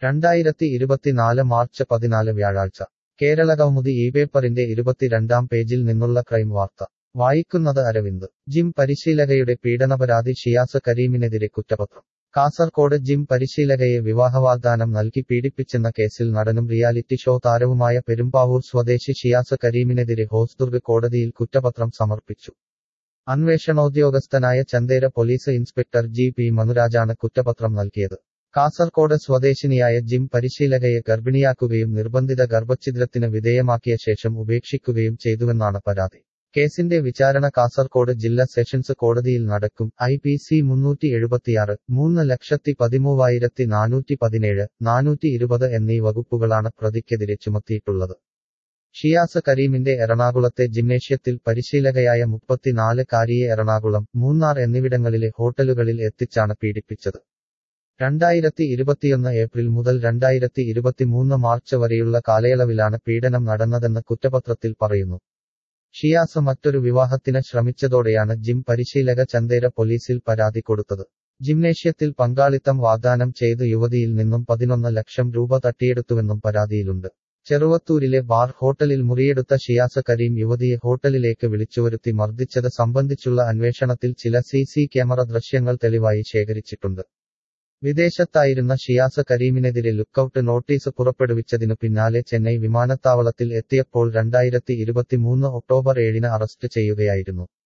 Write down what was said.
രണ്ടായിരത്തി ഇരുപത്തിനാല് മാർച്ച് പതിനാല് വ്യാഴാഴ്ച കേരളകൗമുദി ഈ പേപ്പറിന്റെ ഇരുപത്തിരണ്ടാം പേജിൽ നിന്നുള്ള ക്രൈം വാർത്ത വായിക്കുന്നത് അരവിന്ദ് ജിം പരിശീലകയുടെ പീഡനപരാതി ഷിയാസ് കരീമിനെതിരെ കുറ്റപത്രം കാസർകോട് ജിം പരിശീലകയെ വിവാഹവാഗ്ദാനം നൽകി പീഡിപ്പിച്ചെന്ന കേസിൽ നടനും റിയാലിറ്റി ഷോ താരവുമായ പെരുമ്പാവൂർ സ്വദേശി ഷിയാസ് കരീമിനെതിരെ ഹോസ്ദുർഗ് കോടതിയിൽ കുറ്റപത്രം സമർപ്പിച്ചു അന്വേഷണോദ്യോഗസ്ഥനായ Chandera police inspector G P മനുരാജാണ് കുറ്റപത്രം നൽകിയത് കാസർകോട് സ്വദേശിനിയായ ജിം പരിശീലകയെ ഗർഭിണിയാക്കുകയും നിർബന്ധിത ഗർഭഛിദ്രത്തിന് വിധേയമാക്കിയ ശേഷം ഉപേക്ഷിക്കുകയും ചെയ്തുവെന്നാണ് പരാതി കേസിന്റെ വിചാരണ കാസർകോട് ജില്ലാ സെഷൻസ് കോടതിയിൽ നടക്കും ഐ പി സി മുന്നൂറ്റി എഴുപത്തിയാറ് മൂന്ന് ലക്ഷത്തി പതിമൂവായിരത്തി നാനൂറ്റി പതിനേഴ് നാനൂറ്റി ഇരുപത് എന്നീ വകുപ്പുകളാണ് പ്രതിക്കെതിരെ ചുമത്തിയിട്ടുള്ളത് ഷിയാസ് കരീമിന്റെ എറണാകുളത്തെ ജിംനേഷ്യത്തിൽ പരിശീലകയായ മുപ്പത്തിനാല് കാരിയെ എറണാകുളം മൂന്നാർ എന്നിവിടങ്ങളിലെ ഹോട്ടലുകളിൽ എത്തിച്ചാണ് പീഡിപ്പിച്ചത് രണ്ടായിരത്തി ഇരുപത്തിയൊന്ന് ഏപ്രിൽ മുതൽ രണ്ടായിരത്തി ഇരുപത്തിമൂന്ന് മാർച്ച് വരെയുള്ള കാലയളവിലാണ് പീഡനം നടന്നതെന്ന് കുറ്റപത്രത്തിൽ പറയുന്നു ഷിയാസ് മറ്റൊരു വിവാഹത്തിന് ശ്രമിച്ചതോടെയാണ് ജിം പരിശീലക ചന്തേര പോലീസിൽ പരാതി കൊടുത്തത് ജിംനേഷ്യത്തിൽ പങ്കാളിത്തം വാഗ്ദാനം ചെയ്ത് യുവതിയിൽ നിന്നും പതിനൊന്ന് ലക്ഷം രൂപ തട്ടിയെടുത്തുവെന്നും പരാതിയിലുണ്ട് ചെറുവത്തൂരിലെ ബാർ ഹോട്ടലിൽ മുറിയെടുത്ത ഷിയാസ് കരീം യുവതിയെ ഹോട്ടലിലേക്ക് വിളിച്ചുവരുത്തി മർദ്ദിച്ചത് സംബന്ധിച്ചുള്ള അന്വേഷണത്തിൽ ചില സി സി ക്യാമറ ദൃശ്യങ്ങൾ തെളിവായി ശേഖരിച്ചിട്ടുണ്ട് വിദേശത്തായിരുന്ന ഷിയാസ് കരീമിനെതിരെ ലുക്കൌട്ട് നോട്ടീസ് പുറപ്പെടുവിച്ചതിനു പിന്നാലെ ചെന്നൈ വിമാനത്താവളത്തിൽ എത്തിയപ്പോൾ രണ്ടായിരത്തി ഇരുപത്തിമൂന്ന് ഒക്ടോബർ ഏഴിന് അറസ്റ്റ് ചെയ്യുകയായിരുന്നു